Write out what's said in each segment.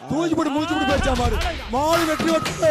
தூக்கி போட்டு முடிச்சு போட்டு போயிடுச்சா மாடு மாடு வெற்றி வெற்றி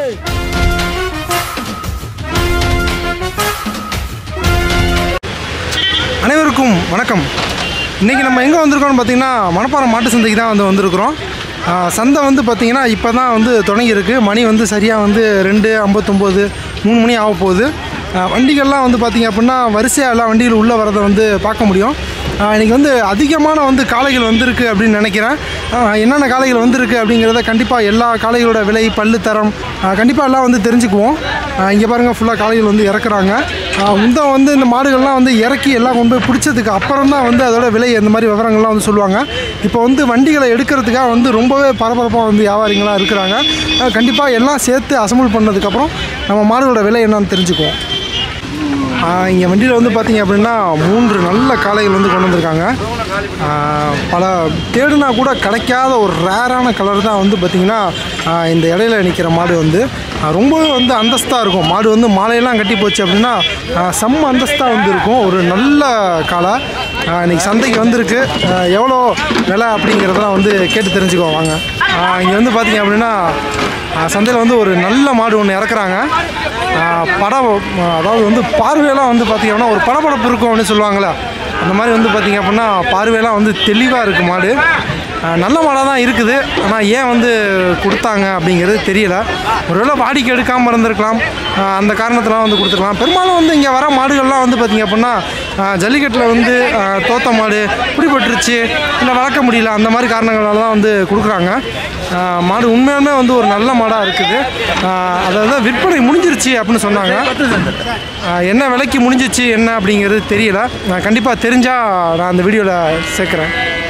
அனைவருக்கும் வணக்கம் இன்றைக்கி நம்ம எங்கே வந்திருக்கோம்னு பார்த்தீங்கன்னா மணப்பாறை மாட்டு சந்தைக்கு தான் வந்து வந்திருக்கிறோம் ஆ, சந்தை வந்து பார்த்திங்கன்னா இப்போ தான் வந்து தொடங்கியிருக்கு மணி வந்து சரியாக வந்து ரெண்டு ஐம்பத்தொம்போது மூணு மணி ஆக போகுது ஆ, வண்டிகள்லாம் வந்து பார்த்திங்க அப்படின்னா வரிசையாக எல்லாம் வண்டிகள் உள்ளே வரதை வந்து பார்க்க முடியும் ஆ, இன்னைக்கு வந்து அதிகமான வந்து காளைகள் வந்திருக்கு அப்படின்னு நினைக்கிறேன் ஆ, என்னென்ன காளைகள் வந்திருக்கு அப்படிங்கிறத கண்டிப்பாக எல்லா காளைகளோட விலை பல்லு தரம் கண்டிப்பாக எல்லாம் வந்து தெரிஞ்சுக்குவோம் இங்கே பாருங்கள் ஃபுல்லாக காளைகள் வந்து இறக்குறாங்க முந்தம் வந்து இந்த மாடுகள்லாம் வந்து இறக்கி எல்லாம் கொண்டு போய் பிடிச்சதுக்கு அப்புறம் தான் வந்து அதோட விலை இந்த மாதிரி விவரங்கள்லாம் வந்து சொல்லுவாங்க இப்போ வந்து வண்டிகளை எடுக்கிறதுக்காக வந்து ரொம்பவே பரபரப்பாக வந்து வியாபாரிகளாக இருக்கிறாங்க கண்டிப்பாக எல்லாம் சேர்த்து அசம்பிள் பண்ணதுக்கப்புறம் நம்ம மாடுகளோட விலை என்னன்னு தெரிஞ்சுக்குவோம் இங்கே வண்டியில் வந்து பார்த்தீங்க அப்படின்னா மூன்று நல்ல காளைகள் வந்து கொண்டு வந்திருக்காங்க ஆ, பல தேடுனா கூட கிடைக்காத ஒரு ரேரான கலர் தான் வந்து பார்த்திங்கன்னா ஆ, இந்த இடையில நிற்கிற மாடு வந்து ஆ, ரொம்பவே வந்து அந்தஸ்தாக இருக்கும் மாடு வந்து மாலையெல்லாம் கட்டி போச்சு அப்படின்னா ஆ, செம்ம அந்தஸ்தாக வந்து இருக்கும் ஒரு நல்ல காளை ஆ, இன்னைக்கு சந்தைக்கு வந்திருக்கு ஆ, எவ்வளோ விலை அப்படிங்கிறதெல்லாம் வந்து கேட்டு தெரிஞ்சுக்கோ வாங்க இங்கே வந்து பார்த்தீங்க அப்படின்னா சந்தையில் வந்து ஒரு நல்ல மாடு ஒன்று இறக்குறாங்க ஆஹ் படம் ஆஹ் அதாவது வந்து பார்வையெல்லாம் வந்து பார்த்திங்கன்னா ஒரு படபடப்பு இருக்கும் அப்படின்னு சொல்லுவாங்கள்ல அந்த மாதிரி வந்து பார்த்திங்க அப்படின்னா பார்வையெல்லாம் வந்து தெளிவாக இருக்குது மாடு ஆஹ் நல்ல மாடாக தான் இருக்குது ஆனால் ஏன் வந்து கொடுத்தாங்க அப்படிங்கிறது தெரியல ஒருவேளை வாடிக்கை எடுக்காமல் இருந்திருக்கலாம் ஆஹ் அந்த காரணத்தினால வந்து கொடுத்துருக்கலாம் பெரும்பாலும் வந்து இங்கே வர மாடுகள்லாம் வந்து பார்த்திங்க அப்படின்னா ஆஹ் ஜல்லிக்கட்டில் வந்து ஆஹ் தோத்த மாடு பிடிபட்டுருச்சு இல்லை வளர்க்க முடியல அந்த மாதிரி காரணங்களால தான் வந்து கொடுக்குறாங்க ஆஹ் மாடு உண்மையாலுமே வந்து ஒரு நல்ல மாடாக இருக்குது ஆஹ் அதாவது விற்பனை முடிஞ்சிருச்சு அப்படின்னு சொன்னாங்க ஆஹ் என்ன விலைக்கு முடிஞ்சிச்சு என்ன அப்படிங்கிறது தெரியல நான் கண்டிப்பாக தெரிஞ்சால் நான் அந்த வீடியோவில் சேர்க்குறேன்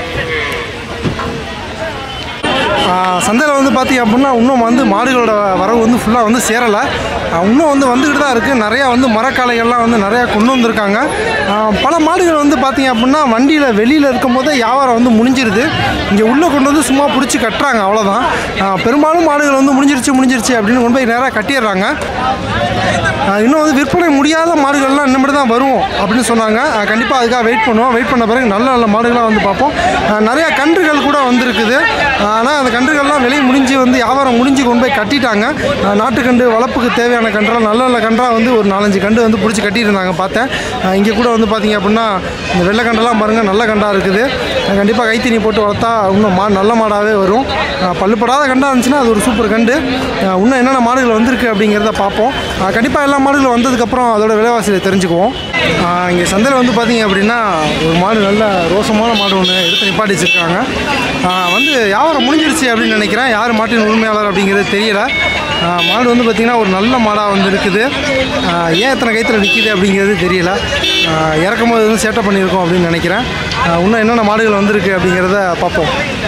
சந்தையில் வந்து பார்த்தீங்க அப்படின்னா இன்னும் வந்து மாடுகளோட வரவு வந்து ஃபுல்லாக வந்து சேரலை ஆஹ் இன்னும் வந்து வந்துக்கிட்டு தான் இருக்குது நிறையா வந்து மரக்காளைகள்லாம் வந்து நிறையா கொண்டு வந்திருக்காங்க ஆஹ் பல மாடுகள் வந்து பார்த்தீங்க அப்படின்னா வண்டியில் வெளியில் இருக்கும்போதே வியாபாரம் வந்து முடிஞ்சிருது இங்கே உள்ளே கொண்டு வந்து சும்மா பிடிச்சி கட்டுறாங்க அவ்வளோதான் ஆஹ் பெரும்பாலும் மாடுகள் வந்து முடிஞ்சிருச்சு முடிஞ்சிருச்சு அப்படின்னு கொண்டு போய் நேராக கட்டிடுறாங்க ஆஹ் இன்னும் வந்து விற்பனை முடியாத மாடுகள்லாம் இன்னும் தான் வரும் அப்படின்னு சொன்னாங்க கண்டிப்பாக அதுக்காக வெயிட் பண்ணுவோம் வெயிட் பண்ண பிறகு நல்ல நல்ல மாடுகளாக வந்து பார்ப்போம் ஆஹ் நிறைய கன்றுகள் கூட வந்திருக்குது ஆனால் அந்த கன்றுகள்லாம் விலை முடிஞ்சு வந்து வியாபாரம் முடிஞ்சு கொண்டு போய் கட்டிட்டாங்க ஆஹ் நாட்டுக்கன்று வளர்ப்புக்கு தேவையான கன்றுலாம் நல்ல நல்ல கன்றாக வந்து ஒரு நாலஞ்சு கன்று வந்து பிடிச்சி கட்டியிருந்தாங்க பார்த்தேன் இங்கே கூட வந்து பார்த்தீங்க அப்படின்னா இந்த வெள்ளை கண்டெல்லாம் பாருங்கள் நல்ல கண்டாக இருக்குது கண்டிப்பாக கைத்தீனி போட்டு வளர்த்தா இன்னும் மா நல்ல மாடாகவே வரும் ஆஹ் பல்லுப்படாத கண்டாக இருந்துச்சுன்னா அது ஒரு சூப்பர் கண்டு ஆஹ் இன்னும் என்னென்ன மாடுகள் வந்திருக்கு அப்படிங்கிறத பார்ப்போம் கண்டிப்பாக எல்லா மாடுகளும் வந்ததுக்கப்புறம் அதோட விலைவாசியை தெரிஞ்சுக்குவோம் இங்கே சந்தையில் வந்து பார்த்தீங்க அப்படின்னா ஒரு மாடு நல்ல ரோசமான மாடு ஒன்று எடுத்து நிப்பாட்டி வச்சுருக்காங்க வந்து வியாபாரம் முடிஞ்சிருச்சு அப்படின்னு நினைக்கிறேன் யார் மாட்டின் உரிமையாளர் அப்படிங்கிறது தெரியல ஆஹ் மாடு வந்து பார்த்திங்கன்னா ஒரு நல்ல மாடாக வந்து இருக்குது ஆஹ் ஏன் எத்தனை கைத்தில் நிற்கிது அப்படிங்கிறது தெரியல ஆஹ் இறக்கும் போது வந்து சேட்டை பண்ணியிருக்கோம் அப்படின்னு நினைக்கிறேன் ஆஹ் இன்னும் என்னென்ன மாடுகள் வந்திருக்கு அப்படிங்கிறத பார்ப்போம்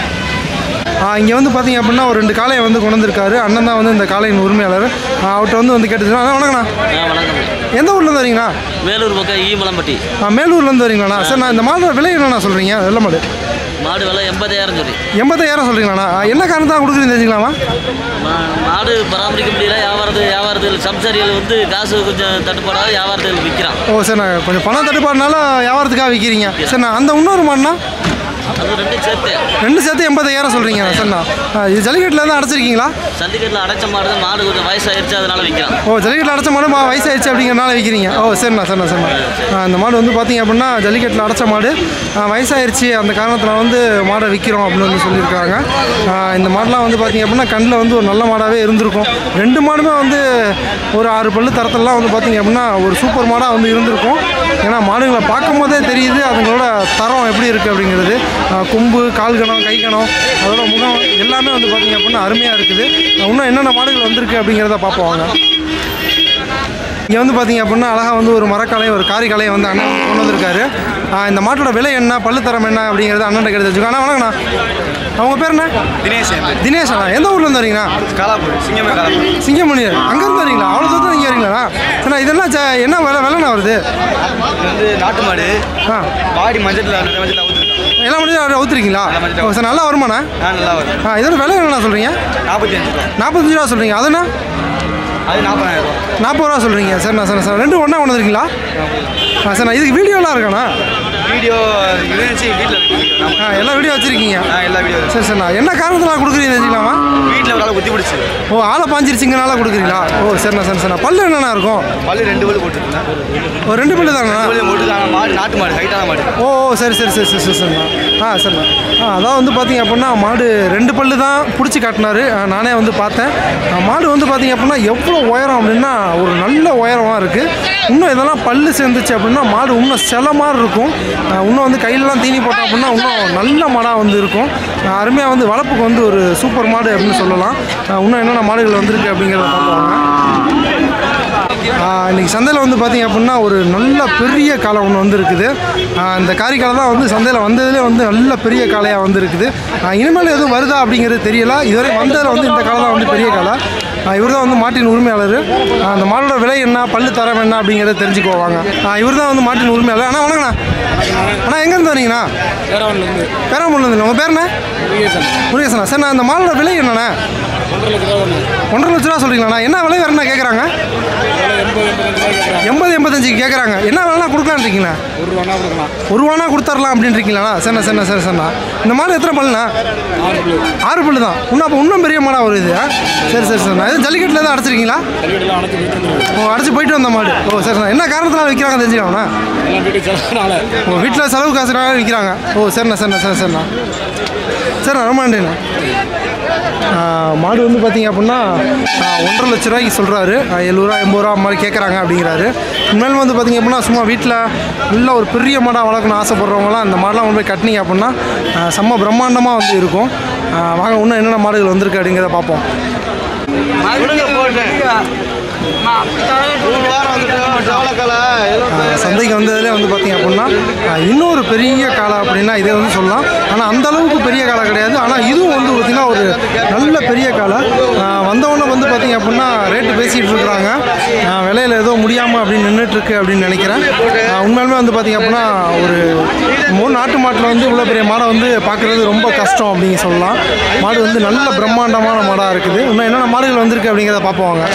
இங்கே வந்து பார்த்தீங்க அப்படின்னா ஒரு ரெண்டு காளையை வந்து கொண்டு வந்திருக்காரு அண்ணன் தான் வந்து இந்த காளையின் உரிமையாளர் ஆஹ் அவர்கிட்ட வந்து வந்து கேட்டுச்சு அண்ணா வணக்கண்ணா ஆ வணக்கம் எந்த ஊர்லேருந்து வரீங்கண்ணா வேலூர் பக்கம் ஈமலம்பட்டி ஆ, மேலூர்லேருந்து வரீங்களாண்ணா சார் நான் இந்த மாடோட விலை என்னண்ணா சொல்கிறீங்க வெள்ள மாடு மாடு விலை எண்பதாயிரம் சொல்லி எண்பத்தாயிரம் சொல்கிறீங்களாண்ணா ஆ, என்ன காரணத்தான் கொடுக்குறீங்க தெரிஞ்சுக்கலாமா மா- மாடு பராமரிக்க முடியல வியாபாரத்து வியாபாரத்தில் சம்சாரிகள் வந்து காசு கொஞ்சம் தட்டுப்பாடாக வியாபாரத்தில் விற்கிறான் ஓ சார் நான் கொஞ்சம் பணம் தட்டுப்பாடுனால வியாபாரத்துக்காக விற்கிறீங்க சார் நான் அந்த இன்னொரு மாடுனா அது ரெண்டும் சேர்த்து ரெண்டு சேர்த்து எண்பத்தாயிரம் சொல்கிறீங்க சார்ண்ணா ஆ, இது ஜல்லிக்கட்டில் தான் அடைச்சிருக்கீங்களா சண்டிகரில் அடைச்ச மாடு தான் மாடு கொஞ்சம் வயசாயிருச்சு அதனால விற்கிறான் ஓ ஜல்லிக்கட்டில் அடைச்ச மாடு மா- வயசாயிடுச்சு அப்படிங்கிறனால விற்கிறீங்க ஓ சரிண்ணா சரிண்ணா சரிண்ணா ஆ, இந்த மாடு வந்து பார்த்தீங்க அப்படின்னா ஜல்லிக்கட்டில் அடைச்ச மாடு ஆ, வயசாயிருச்சு அந்த காரணத்தில் வந்து மாடை விற்கிறோம் அப்படின்னு வந்து சொல்லியிருக்காங்க ஆ, இந்த மாடெலாம் வந்து பார்த்தீங்க அப்படின்னா கண்ணில் வந்து ஒரு நல்ல மாடாகவே இருந்திருக்கும் ரெண்டு மாடுமே வந்து ஒரு ஆறு பல்லு தரத்துலலாம் வந்து பார்த்தீங்க அப்படின்னா ஒரு சூப்பர் மாடாக வந்து இருந்திருக்கும் ஏன்னா மாடுகளை பார்க்கும் போதே தெரியுது அதுங்களோட தரம் எப்படி இருக்குது அப்படிங்கிறது ஆ, கொம்பு கால் கணம் கை கணம் அதோட முகம் எல்லாமே வந்து பார்த்தீங்க அப்படின்னா அருமையாக இருக்குது இன்னும் என்னென்ன மாடுகள் வந்திருக்கு அப்படிங்கிறத பார்ப்போம் வாங்க இங்கே வந்து பார்த்தீங்க அப்படின்னா அழகாக வந்து ஒரு மரக்காலை ஒரு காரி கலையை வந்து அண்ணன் வந்து கொண்டு வந்திருக்காரு ஆ, இந்த மாட்டோட விலை என்ன பல்லுத்தரம் என்ன அப்படிங்கிறத அண்ணன் கிட்ட வச்சுக்கோ அண்ணா வணக்கண்ணா அவங்க பேர் என்ன தினேஷ் தினேஷ் அண்ணா எந்த ஊர்லேருந்து வரீங்கண்ணா காலாப்பூர் சிங்கமே காலாப்பூர் சிங்கமணி அங்கேருந்து வரீங்களா அவ்வளோ தூரத்தில் இங்கே வரீங்களா அண்ணா இதெல்லாம் ச- என்ன விலை விலைண்ணா வருது இது வந்து நாட்டு மாடு ஆ பாடி மஞ்சள் அந்த மஞ்சள் ஊற்றுருக்கான் எல்லாம் முடிஞ்சு ஊற்றுறீங்களா ஓ சார் நல்லா வருமாண்ணா ஆ நல்லா வரும் ஆ இதோட விலை என்னண்ணா சொல்கிறீங்க நாற்பத்தி அஞ்சு ரூபா நாற்பத்தஞ்சு ரூபா சொல்கிறீங்க அதுண்ணா அது நாற்பதாயிரம் ரூபா நாற்பது ரூபா சொல்கிறீங்க சரிண்ணா சரிண்ணா சார் ரெண்டும் ஒன்றா கொண்டு வந்துருக்கீங்களா ஆ சரிண்ணா இதுக்கு வீடியோலாம் இருக்காண்ணா வீடியோ இருந்துச்சு வீட்டில் இருக்கு ஆ எல்லா வீடியோ வச்சுருக்கீங்க ஆ எல்லா வீடியோ இருக்கு சரி சரிண்ணா என்ன காரணத்தில் கொடுக்குறீங்க தெரிஞ்சுக்கலாமா பாஞ்சிருச்சு ஓ ஆளை பாஞ்சிருச்சிங்கனால கொடுக்குறீங்களா ஓ சரிண்ணா சரி சரிண்ணா பல்லு என்னண்ணா இருக்கும் பல்லு ரெண்டு பல்லு போட்டுருக்கேன் ஒரு ரெண்டு பல்லு தாங்கண்ணா பல்லு போட்டுருக்காங்க மாடு நாட்டு மாடு ஹைட்டான மாடு ஓ ஓ, சரி சரி சரி சரி சரி சரிண்ணா ஆ சரிண்ணா ஆ அதான் வந்து பார்த்தீங்க அப்படின்னா மாடு ரெண்டு பல்லு தான் பிடிச்சி காட்டினாரு ஆ, நானே வந்து பார்த்தேன் ஆ, மாடு வந்து பார்த்தீங்க அப்படின்னா எவ்வளோ உயரம் அப்படின்னா ஒரு நல்ல உயரமாக இருக்குது இன்னும் இதெல்லாம் பல்லு சேர்ந்துச்சு அப்படின்னா மாடு இன்னும் சில மாதிரி இருக்கும் ஆ, இன்னும் வந்து கையிலலாம் தீனி போட்டோம் அப்படின்னா இன்னும் நல்ல மாடாக வந்து இருக்கும் அருமையாக வந்து வளர்ப்புக்கு வந்து ஒரு சூப்பர் மாடு அப்படின்னு சொல்லலாம் ஆ, இன்னும் என்னென்ன மாடுகள் வந்திருக்கு அப்படிங்கிறத பார்ப்பாங்க ஆஹ் இன்னைக்கு சந்தையில் வந்து பார்த்தீங்க அப்படின்னா ஒரு நல்ல பெரிய காளை ஒன்று வந்து இருக்குது ஆஹ் இந்த காரிக்காலை தான் வந்து சந்தையில் வந்ததுலேயே வந்து நல்ல பெரிய காளையாக வந்து இருக்குது ஆஹ் இனிமேல் எதுவும் வருதா அப்படிங்கிறது தெரியல இதுவரை வந்ததில் வந்து இந்த காலை தான் வந்து பெரிய காளை இவர் தான் வந்து மாட்டின் உரிமையாளர் ஆஹ் அந்த மாடோட விலை என்ன பல்லு தரம் என்ன அப்படிங்கிறத தெரிஞ்சுக்குவாங்க இவர் தான் வந்து மாட்டின் உரிமையாளர் அண்ணா வணக்கண்ணா அண்ணா எங்கேருந்து வரீங்கண்ணா பேராமூர்லேருந்து உங்கள் பேர் என்ன முருகேசனா சார் நான் அந்த மாடோட விலை என்னண்ணா ஒன்றரை லட்ச ரூபா சொல்கிறீங்களாண்ணா என்ன விலை வேறுண்ணா கேட்குறாங்க எண்பது எண்பத்தஞ்சுக்கு கேட்குறாங்க என்ன வேணா கொடுக்கலான்னு இருக்கீங்களா ஒரு ரூபானா கொடுத்துர்லாம் அப்படின்னு இருக்கீங்களா சரிண்ணா சரிண்ணா சரி சரிண்ணா இந்த மாடு எத்தனை பல்லுண்ணா ஆறு பல்லு தான் இன்னும் அப்போ இன்னும் பெரிய மாடா வருது ஆ? சரி சரி சரிண்ணா எதுவும் ஜல்லிக்கட்டில் எதுவும் அடைச்சிருக்கீங்களா ஓ அடைச்சி போயிட்டு வந்த மாடு ஓ சரிண்ணா என்ன காரணத்தினால விற்கிறாங்க தெரிஞ்சுக்கலாம்ண்ணா ஓ வீட்டில் செலவு காசுனால விற்கிறாங்க ஓ சரிண்ணா சரிண்ணா சரி சரிண்ணா சரிண்ணா ரொம்ப நன்றிண்ணா ஆ, மாடு வந்து பார்த்தீங்க அப்படின்னா ஆ, ஒன்றரை லட்ச ரூபாய்க்கு சொல்கிறாரு எழுபதுரூவா எண்பது ரூபா மாதிரி கேட்குறாங்க அப்படிங்கிறாரு உண்மையிலும் வந்து பார்த்தீங்க அப்படின்னா சும்மா வீட்டில் நல்ல ஒரு பெரிய மாடாக வளர்க்கணும்னு ஆசைப்படுறவங்களாம் இந்த மாடெலாம் கொண்டு போய் கட்டினீங்க அப்படின்னா ஆ, செம்ம பிரம்மாண்டமாக வந்து இருக்கும் ஆ, வாங்க இன்னும் என்னென்ன மாடுகள் வந்திருக்கு அப்படிங்கிறத பார்ப்போம் ஆ, சந்தைக்கு வந்ததுலேயே வந்து பார்த்தீங்க அப்படின்னா ஆ, இன்னொரு பெரிய காளை அப்படின்னா இதே வந்து சொல்லலாம் ஆனால் அந்த அளவுக்கு பெரிய காளை கிடையாது ஆனால் இதுவும் வந்து பார்த்திங்கன்னா ஒரு நல்ல பெரிய காளை ஆ, வந்தவொடனே வந்து பார்த்தீங்க அப்படின்னா ரேட்டு பேசிகிட்டு இருக்கிறாங்க ஆ, விலையில ஏதோ முடியாமல் அப்படின்னு நின்றுட்டுருக்கு அப்படின்னு நினைக்கிறேன் ஆ, உண்மையாலுமே வந்து பார்த்தீங்க அப்படின்னா ஒரு மூணு நாட்டு மாட்டில் வந்து இவ்வளோ பெரிய மாடை வந்து பார்க்குறது ரொம்ப கஷ்டம் அப்படின்னு சொல்லலாம் மாடு வந்து நல்ல பிரம்மாண்டமான மாடாக இருக்குது இன்னும் என்னென்ன மாடுகள் வந்திருக்கு அப்படிங்கிறத பார்ப்போம் வாங்க.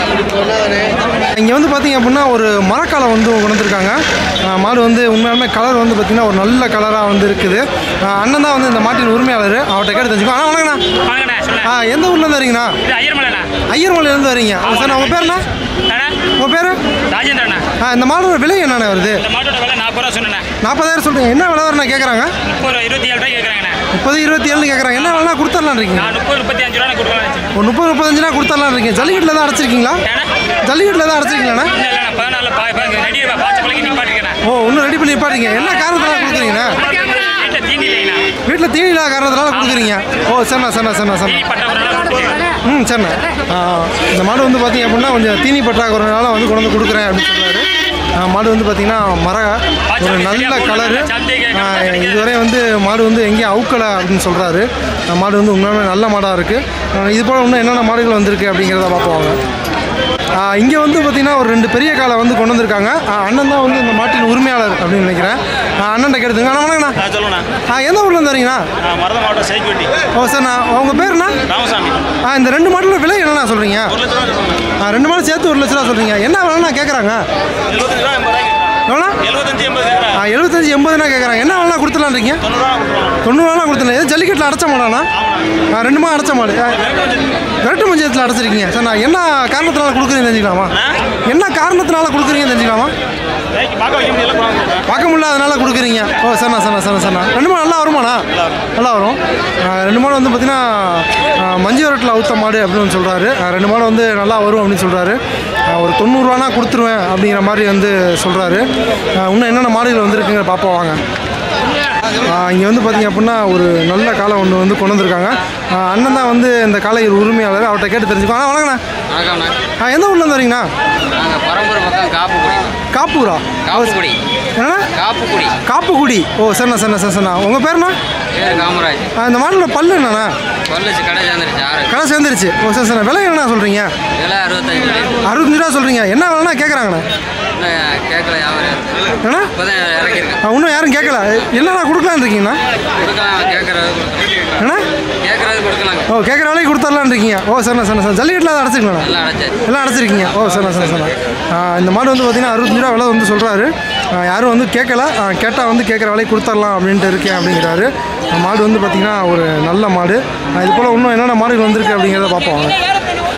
இங்கே வந்து பார்த்தீங்க அப்படின்னா ஒரு மரக்காலை வந்து கொண்டு வந்திருக்காங்க ஆஹ் மாடு வந்து உண்மையாலுமே கலர் வந்து பார்த்தீங்கன்னா ஒரு நல்ல கலராக வந்து இருக்குது ஆஹ் அண்ணன் தான் வந்து இந்த மாட்டின் உரிமையாளர் அவர்கிட்ட கேட்டு தெரிஞ்சுக்கோ ஆனால் வணக்கண்ணா வாங்கண்ணா சொல்ல ஆ எந்த ஊர்லேருந்து வரீங்கண்ணா இது ஐயர்மலைண்ணா ஐயர்மலையிலேருந்து வரீங்க சார் உங்கள் பேர் என்ன அண்ணா உங்கள் பேர் ராஜேந்திரண்ணா ஆ இந்த மாடோட விலை என்னண்ணே வருது இந்த மாட்டோட விலை நாற்பது ரூபா சொன்னேண்ணா நாற்பதாயிரம் சொல்கிறீங்க என்ன விலை வரணும் கேட்குறாங்க முப்பது ரூபா இருபத்தி ஏழு ரூபாய் கேட்குறாங்கண்ணா முப்பது இருபத்தி ஏழு கேட்குறாங்க என்ன வேணா கொடுத்துடலாம் இருக்கீங்க நான் முப்பது முப்பத்தி அஞ்சு ரூபா கொடுக்கலாம் ஒரு முப்பது முப்பத்தஞ்சுனா கொடுத்துடலாம் இருக்கீங்க ஜல்லிக்கட்டில் தான் அடைச்சிருக்கீங்களா ஏண்ணா ஜல்லிக்கட்டில் தான் அடைச்சிருக்கீங்களாண்ணா இல்லை இல்லைண்ணா பதினாலு பா ரெடி பாச்ச பிள்ளைக்கு நிப்பாட்டிருக்கேண்ணா ஓ இன்னும் ரெடி பண்ணி நிப்பாட்டிங்க என்ன காரணத்தினால கொடுக்குறீங்கண்ணா வீட்டில் தீனி இல்லைங்கண்ணா வீட்டில் தீனி இல்லாத காரணத்தினால கொடுக்குறீங்க ஓ சரிண்ணா சரிண்ணா சரிண்ணா சரிண்ணா தீனி பட்டவரெல்லாம் கொடுத்துருக்கேன் ம் சரிண்ணா ஆ, இந்த மாடு வந்து பார்த்தீங்க அப்படின்னா கொஞ்சம் தீனி பற்றாக்குறைனால வந்து கொண்டு வந்து கொடுக்குறேன் அப்படின்னு சொல்றாரு ஆ, மாடு வந்து பார்த்தீங்கன்னா மர ஒரு நல்ல கலரு இதுவரை வந்து மாடு வந்து எங்கேயும் அவுக்கலை அப்படின்னு சொல்கிறாரு மாடு வந்து உண்மையாலுமே நல்ல மாடாக இருக்குது இது போல் இன்னும் என்னென்ன மாடுகள் வந்திருக்கு அப்படிங்கிறத பார்ப்போம் இங்கே வந்து பார்த்தீங்கன்னா ஒரு ரெண்டு பெரிய காலை வந்து கொண்டு வந்திருக்காங்க ஆ, அண்ணன் தான் வந்து இந்த மாட்டின் உரிமையாளர் அப்படின்னு நினைக்கிறேன் ஆ, அண்ணன்ட்ட கேட்டுங்க அண்ணா வணக்கண்ணா நான் சொல்லணும் ஆ எந்த ஊர்லேருந்து வரீங்கண்ணா மருத மாவட்டம் சைக்கிட்டி ஓ சரிண்ணா உங்கள் பேர் என்ன ராமசாமி ஆ இந்த ரெண்டு மாடலில் விலை என்னண்ணா சொல்கிறீங்க ஒரு லட்ச ரூபா சொல்லணும் ஆ ரெண்டு மாடல் சேர்த்து ஒரு லட்ச ரூபா சொல்கிறீங்க என்ன விலைண்ணா கேட்குறாங்க எழுபத்தஞ்சு ரூபா எண்பது ரூபாய்க்கு எவ்வளோ எழுபத்தஞ்சு எண்பது கேட்குறேன் ஆ எழுபத்தஞ்சி எண்பதுனா கேட்குறாங்க என்ன விலைனா கொடுத்துலாம் இருக்கீங்க தொண்ணூறுரூவா கொடுத்துருவாங்க தொண்ணூறுவாலாம் கொடுத்துலாம் எது ஜல்லிக்கட்டில் அடைச்ச மாடாண்ணா ஆ ரெண்டுமா அடைச்ச மாடு ஆ, விரட்டு மஞ்சத்தில் அடைச்சிருக்கீங்க சார் நான் என்ன காரணத்தினால கொடுக்குறீங்க தெரிஞ்சுக்கலாமா என்ன காரணத்தினால கொடுக்குறீங்க தெரிஞ்சுக்கலாமா வேலைக்கு பார்க்க வைக்க முடியல குழந்தை பார்க்க முடியல அதனால கொடுக்குறீங்க ஓ சரிண்ணா சரிண்ணா சரிண்ணா சரிண்ணா ரெண்டு மாடு நல்லா வருமாண்ணா நல்லா வரும் ஆ, ரெண்டு மாடு வந்து பார்த்தீங்கன்னா ஆ, மஞ்சு விரட்டில் அவுத்த மாடு அப்படின்னு சொல்கிறாரு ரெண்டு மாடு வந்து நல்லா வரும் அப்படின்னு சொல்கிறாரு ஒரு தொண்ணூறுவானா கொடுத்துருவேன் அப்படிங்கிற மாதிரி வந்து சொல்கிறாரு இன்னும் என்னென்ன மாடுகள் வந்திருக்குங்க பார்ப்போம் வாங்க இங்கே வந்து பார்த்தீங்க அப்படின்னா ஒரு நல்ல காலை ஒன்று வந்து கொண்டு வந்திருக்காங்க ஆ, அண்ணன் தான் வந்து இந்த காலை உரிமையாளர் அவர்கிட்ட கேட்டு தெரிஞ்சுக்கோ ஆனால் வணக்கண்ணா வணக்கம்ண்ணா ஆ, எந்த ஊர்லேருந்து வரீங்கண்ணா நாங்கள் பரம்பூர் பக்கம் காப்புக்குடி காப்பூரா காப்புக்குடி என்னண்ணா காப்புக்குடி காப்புக்குடி ஓ சரிண்ணா சரிண்ணா சரி சரிண்ணா உங்கள் பேருண்ணா பேர் காமராஜ் ஆ, இந்த மாடலோட பல்லு என்னண்ணா பல்லுச்சு கடை சேர்ந்துருச்சு ஆறு கடை சேர்ந்துருச்சு ஓ சரி சரி விலை என்னண்ணா சொல்கிறீங்க விலை அறுபத்தஞ்சு அறுபத்தஞ்சு ரூபா சொல்கிறீங்க என்ன விலைண்ணா கேட்குறாங்கண்ணா இன்னும் கேட்கல வியாபாரம் ஏண்ணா இப்போதான் இறக்கியிருக்கேன் ஆ, இன்னும் யாரும் கேட்கல என்னண்ணா கொடுக்கலான்னு இருக்கீங்கண்ணா கொடுக்கலாம் கேட்குறது ஏண்ணா கேட்குறது கொடுக்கலாங்க ஓ கேட்குற விலைக்கு கொடுத்துடலான்னு இருக்கீங்க ஓ சரிண்ணா சரிண்ணா சார் ஜல்லிக்கட்டில் அதை அடைச்சிக்கலாண்ணா எல்லாம் அடைச்சாச்சு எல்லாம் அடைச்சிருக்கீங்க ஓ சரிண்ணா சரிண்ணா சரிண்ணா ஆ, இந்த மாடு வந்து பார்த்தீங்கன்னா அறுபத்தஞ்சு ரூபா விலை வந்து சொல்கிறாரு யாரும் வந்து கேட்கல கேட்டால் வந்து கேட்குற விலைக்கு கொடுத்துடலாம் அப்படின்ட்டு இருக்கேன் அப்படிங்கிறாரு ஆ, மாடு வந்து பார்த்தீங்கன்னா ஒரு நல்ல மாடு ஆ, இது போல் இன்னும் என்னென்ன மாடுகள் வந்திருக்கு அப்படிங்கிறத பார்ப்போம் வாங்க.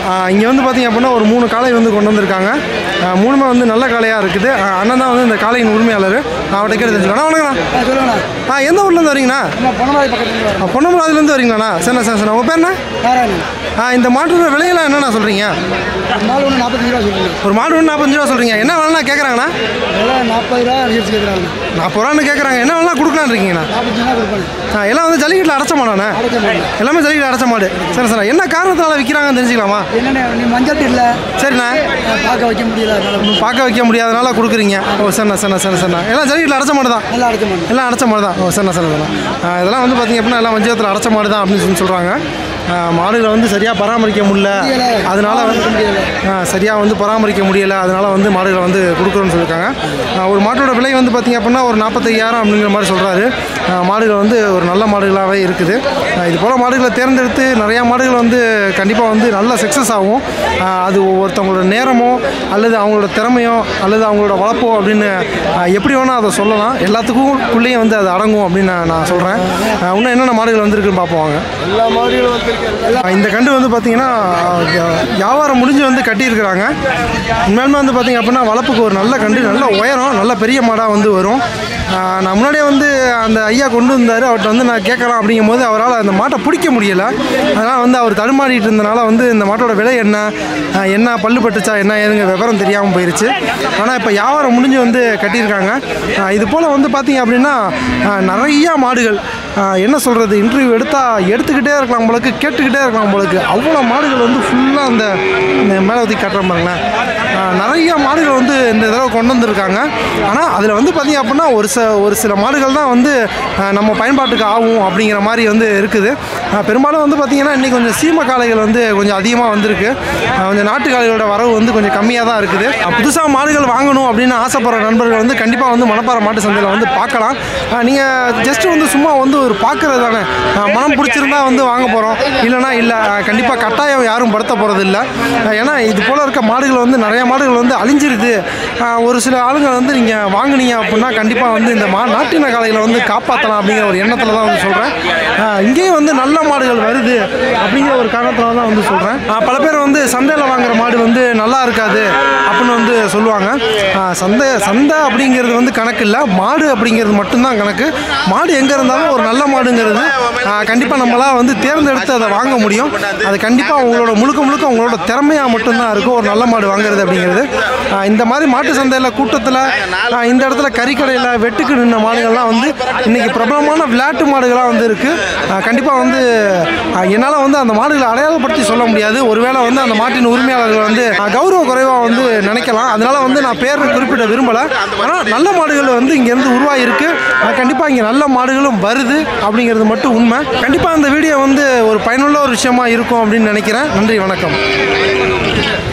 இங்கே வந்து பார்த்தீங்க அப்படின்னா ஒரு மூணு காளை வந்து கொண்டு வந்திருக்காங்க ஆ, மூணுமே வந்து நல்ல காளையாக இருக்குது ஆ, அண்ணன் தான் வந்து இந்த காளையின் உரிமையாளர் அவர்கிட்ட கேட்டு தெரிஞ்சுக்கலாம் வணக்கண்ணா சொல்லுங்கண்ணா ஆ எந்த ஊர்லேருந்து வரீங்கண்ணா நம்ம பொன்னமலை பக்கத்துல வரோம் ஆ, பொன்னமராதுலேருந்து வரீங்களாண்ணா சரிண்ணா சரி சரி உங்கள் பேர் என்ன நாராயணன் ஆ இந்த மாட்டோட விலையெல்லாம் என்னண்ணா சொல்கிறீங்க நாலு ஒன்று நாற்பத்தஞ்சு ரூபா சொல்லுங்க ஒரு மாடு ஒன்று நாற்பத்தஞ்சு ரூபா சொல்கிறீங்க என்ன வேணா கேட்குறாங்கண்ணா விலை நாற்பது ரூபா அடிச்சு கேட்குறாங்க நாற்பது ரூபான்னு கேட்குறாங்க என்ன வேணா கொடுக்கலான்னு இருக்கீங்கண்ணா நாற்பத்தஞ்சு ரூபா கொடுப்பாங்க ஆ எல்லாம் வந்து ஜல்லிக்கட்டில் அடைச்ச மாடாண்ணே அடைக்க மாட்டேன் எல்லாமே ஜல்லிக்கட்டு அடைச்ச மாடு சரி சார் என்ன காரணத்தினால விற்கிறாங்கன்னு தெரிஞ்சுக்கலாமா என்னென்ன நீ மஞ்சள் இல்லை சரிண்ணா பார்க்க வைக்க முடியல அதனால பார்க்க வைக்க முடியாதனால கொடுக்குறீங்க ஓ சரிண்ணா சரிண்ணா சரி சரிண்ணா எல்லாம் ஜல்லிக்கட்டில் அடைச்ச மாடு தான் நல்லா அடைக்க மாட்டேன் எல்லாம் அடைச்ச மாடு தான் ஓ சரிண்ணா சரிண்ணா ஆ, இதெல்லாம் வந்து பார்த்தீங்க அப்படின்னா எல்லாம் வஞ்சகத்தில் அடைச்ச மாடு தான் அப்படின்னு சொல்லி சொல்கிறாங்க ஆ, மாடுகளை வந்து சரியாக பராமரிக்க முடியல அதனால வந்து ஆ, சரியாக வந்து பராமரிக்க முடியல அதனால வந்து மாடுகளை வந்து கொடுக்குறோன்னு சொல்லியிருக்காங்க ஆ, ஒரு மாட்டோட விலை வந்து பார்த்தீங்க அப்படின்னா ஒரு நாற்பத்தையாயிரம் அப்படிங்கிற மாதிரி சொல்கிறாரு மாடுகள் வந்து ஒரு நல்ல மாடுகளாகவே இருக்குது ஆ, இது போல் மாடுகளை தேர்ந்தெடுத்து நிறையா மாடுகள் வந்து கண்டிப்பாக வந்து நல்ல சக்ஸஸ் ஆகும் ஆ, அது ஒருத்தவங்களோட நேரமோ அல்லது அவங்களோட திறமையோ அல்லது அவங்களோட வளர்ப்போ அப்படின்னு ஆ, எப்படி வேணால் அதை சொல்லலாம் எல்லாத்துக்கும் உள்ளேயும் வந்து அது அடங்கும் அப்படின்னு நான் நான் சொல்கிறேன் இன்னும் என்னென்ன மாடுகள் வந்திருக்குன்னு பார்ப்போம் வாங்க எல்லா மாடுகளும் வந்திருக்கு இந்த கண்டு வந்து பார்த்தீங்கன்னா யா- வியாபாரம் முடிஞ்சு வந்து கட்டியிருக்கிறாங்க உண்மையாலுமே வந்து பார்த்தீங்க அப்படின்னா வளர்ப்புக்கு ஒரு நல்ல கண்டு நல்ல உயரம் நல்ல பெரிய மாடாக வந்து வரும் ஆஹ் நான் முன்னாடியே வந்து அந்த ஐயா கொண்டு வந்தார் அவர்கிட்ட வந்து நான் கேட்கலாம் அப்படிங்கும் போது அவரால் அந்த மாட்டை பிடிக்க முடியல அதனால் வந்து அவர் தடுமாறிட்டு இருந்தனால வந்து இந்த மாட்டோட விலை என்ன ஆஹ் என்ன பல்லு பட்டுச்சா என்ன ஏதுங்க விவரம் தெரியாமல் போயிருச்சு ஆனால் இப்போ வியாபாரம் முடிஞ்சு வந்து கட்டியிருக்காங்க ஆஹ் இது போல் வந்து பார்த்தீங்க அப்படின்னா ஆஹ் நிறைய மாடுகள் ஆஹ் என்ன சொல்கிறது இன்டர்வியூ எடுத்தால் எடுத்துக்கிட்டே இருக்கலாம் போலக்கு கேட்டுக்கிட்டே இருக்கலாம் போலக்கு அவ்வளோ மாடுகள் வந்து ஃபுல்லாக அந்த இந்த மேலே ஊற்றி காட்டுற பாருங்களேன் ஆஹ் நிறைய மாடுகள் வந்து இந்த தடவை கொண்டு வந்திருக்காங்க ஆனால் அதில் வந்து பார்த்தீங்க அப்படின்னா ஒரு ச ஒரு சில மாடுகள் தான் வந்து ஆஹ் நம்ம பயன்பாட்டுக்கு ஆகும் அப்படிங்கிற மாதிரி வந்து இருக்குது ஆஹ் பெரும்பாலும் வந்து பார்த்திங்கன்னா இன்றைக்கி கொஞ்சம் சீம காளைகள் வந்து கொஞ்சம் அதிகமாக வந்திருக்கு ஆஹ் கொஞ்சம் நாட்டு காளைகளோட வரவு வந்து கொஞ்சம் கம்மியாக தான் இருக்குது புதுசாக மாடுகள் வாங்கணும் அப்படின்னு ஆசைப்படுற நண்பர்கள் வந்து கண்டிப்பாக வந்து மணப்பாறை மாட்டு சந்தையில் வந்து பார்க்கலாம் நீங்கள் ஜஸ்ட் வந்து சும்மா வந்து ஒரு பார்க்குறது தானே ஆஹ் மனம் பிடிச்சிருந்தா வந்து வாங்க போகிறோம் இல்லைனா இல்லை கண்டிப்பாக கட்டாயம் யாரும் படுத்த போகிறது இல்லை ஏன்னா இது போல் இருக்க மாடுகள் வந்து நிறைய மாடுகள் வந்து அழிஞ்சிருது ஆஹ் ஒரு சில ஆளுங்க வந்து நீங்கள் வாங்குனீங்க அப்படின்னா கண்டிப்பாக வந்து இந்த மா நாட்டின காளைகளை வந்து காப்பாற்றலாம் அப்படிங்கிற ஒரு எண்ணத்தில் தான் வந்து சொல்கிறேன் இங்கேயும் வந்து நல்ல மாடுகள் வருது அப்படிங்கிற ஒரு காரணத்தில் தான் வந்து சொல்கிறேன் பல பேர் வந்து சந்தையில் வாங்குற மாடு வந்து நல்லா இருக்காது அப்படின்னு வந்து சொல்லுவாங்க ஆஹ் சந்தை சந்தை அப்படிங்கிறது வந்து கணக்கு இல்லை மாடு அப்படிங்கிறது மட்டும்தான் கணக்கு மாடு எங்கே இருந்தாலும் ஒரு நல்ல மாடுங்கிறது கண்டிப்பாக நம்மளால் வந்து தேர்ந்தெடுத்து அதை வாங்க முடியும் அது கண்டிப்பாக உங்களோட முழுக்க முழுக்க உங்களோட திறமையாக மட்டும்தான் இருக்கும் ஒரு நல்ல மாடு வாங்குறது அப்படிங்கிறது ஆஹ் இந்த மாதிரி மாட்டு சந்தையில் கூட்டத்தில் இந்த இடத்துல கறிக்கடையில் வெட்டுக்கு நின்ன மாடுகள்லாம் வந்து இன்னைக்கு பிரபலமான விளையாட்டு மாடுகளாக வந்து இருக்குது கண்டிப்பாக வந்து என்னால் வந்து அந்த மாடுகளை அடையாளப்படுத்தி சொல்ல முடியாது ஒருவேளை வந்து அந்த மாட்டின் உரிமையாளர்கள் வந்து ஆஹ் கௌரவ குறைவாக வந்து நினைக்கலாம் அதனால வந்து நான் பேர் குறிப்பிட விரும்பலை ஆனால் நல்ல மாடுகள் வந்து இங்கேருந்து உருவாகிருக்கு கண்டிப்பாக இங்கே நல்ல மாடுகளும் வருது அப்படிங்கிறது மட்டும் உண்மை கண்டிப்பாக அந்த வீடியோ வந்து ஒரு பயனுள்ள ஒரு விஷயமா இருக்கும் அப்படின்னு நினைக்கிறேன் நன்றி வணக்கம்